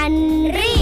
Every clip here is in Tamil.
நன்றி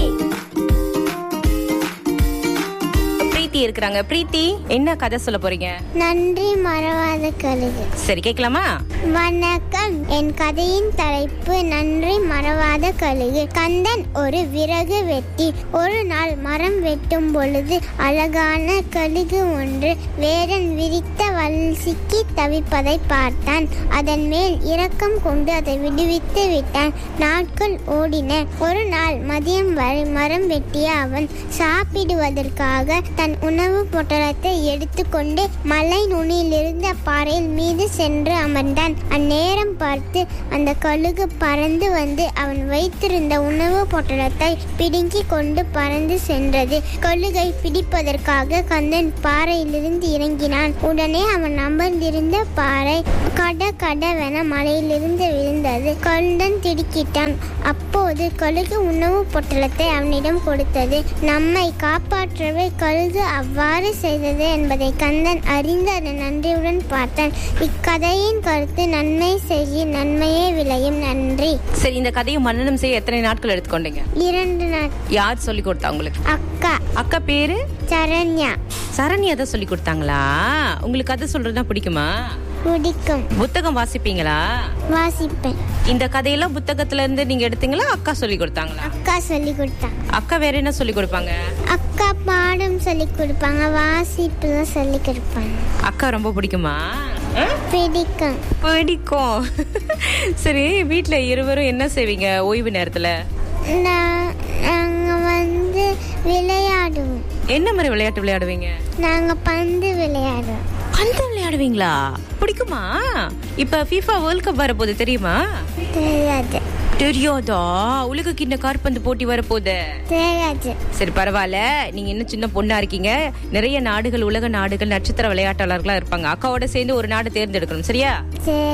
பிரீத்தி இருக்கிறாங்க பிரீத்தி என்ன கதை சொல்ல போறீங்க நன்றி மறவாத கழுகு சரி கேட்கலாமா வணக்கம் என் கதையின் தலைப்பு நன்றி மறவாத கழுகு கந்தன் ஒரு விறகு வெட்டி ஒரு நாள் மரம் வெட்டும் பொழுது அழகான கழுகு ஒன்று வேடன் விரித்த வல் சிக்கி தவிப்பதை பார்த்தான் அதன் மேல் இரக்கம் கொண்டு அதை விடுவித்து விட்டான் நாட்கள் ஓடின ஒரு நாள் மதியம் வரை மரம் வெட்டிய அவன் சாப்பிடுவதற்காக தன் உணவு பொட்டலத்தை எடுத்துக்கொண்டு மலை நுனியிலிருந்த பாறையில் மீது சென்று அமர்ந்தான் அந்நேரம் பார்த்து அந்த கழுகு பறந்து வந்து அவன் வைத்திருந்த உணவு பொட்டலத்தை பிடுங்கி கொண்டு பறந்து சென்றது கழுகை பிடிப்பதற்காக கந்தன் பாறையிலிருந்து இறங்கினான் உடனே அவன் அமர்ந்திருந்த பாறை கட கடவென மலையிலிருந்து விழுந்தது கந்தன் திடுக்கிட்டான் அப்போது கழுகு உணவு பொட்டலத்தை அவனிடம் கொடுத்தது நம்மை காப்பாற்றவே கழுகு அவ்வாறு செய்தது என்பதை கந்தன் அறிந்து அதை நன்றியுடன் பார்த்தான் இக்கதையின் கருத்து நன்மை செய்ய நன்மையே விளையும் நன்றி சரி இந்த கதையை மன்னனம் செய்ய எத்தனை நாட்கள் எடுத்துக்கொண்டீங்க இரண்டு நாள் யார் சொல்லி கொடுத்தா உங்களுக்கு அக்கா அக்கா பேரு சரண்யா சரண்யா தான் சொல்லி கொடுத்தாங்களா உங்களுக்கு கதை சொல்றதுனா பிடிக்குமா பிடிக்கும் புத்தகம் வாசிப்பீங்களா வாசிப்பேன் இந்த கதையெல்லாம் புத்தகத்துல இருந்து நீங்க எடுத்தீங்களா அக்கா சொல்லி கொடுத்தாங்களா அக்கா சொல்லி கொடுத்தாங்க அக்கா வேற என்ன சொல்லி கொடுப்பாங்க அக்கா பாடம் சொல்லி கொடுப்பாங்க வாசிப்பு தான் சொல்லி கொடுப்பாங்க அக்கா ரொம்ப பிடிக்குமா ஆ? பிடிக்கும் பிடிக்கும் சரி வீட்ல இருவரும் என்ன செய்வீங்க ஓய்வு நேரத்துல நான் நாங்கள் வந்து விளையாடுவோம் என்ன மாதிரி விளையாட்டு விளையாடுவீங்க நாங்கள் பந்து விளையாடுவோம் பந்து விளையாடுவீங்களா பிடிக்குமா இப்ப FIFA வேர்ல்ட் கப் வரப்போகுது தெரியுமா தெரியாது தெரியாதா உலக கிண்ண காற்பந்து போட்டி வரப்போகுது தெரியாது சரி பரவாயில்ல நீங்க இன்னும் சின்ன பொண்ணா இருக்கீங்க நிறைய நாடுகள் உலக நாடுகள் நட்சத்திர விளையாட்டாளர்களா இருப்பாங்க அக்காவோட சேர்ந்து ஒரு நாடு தேர்ந்தெடுக்கணும் சரியா சரி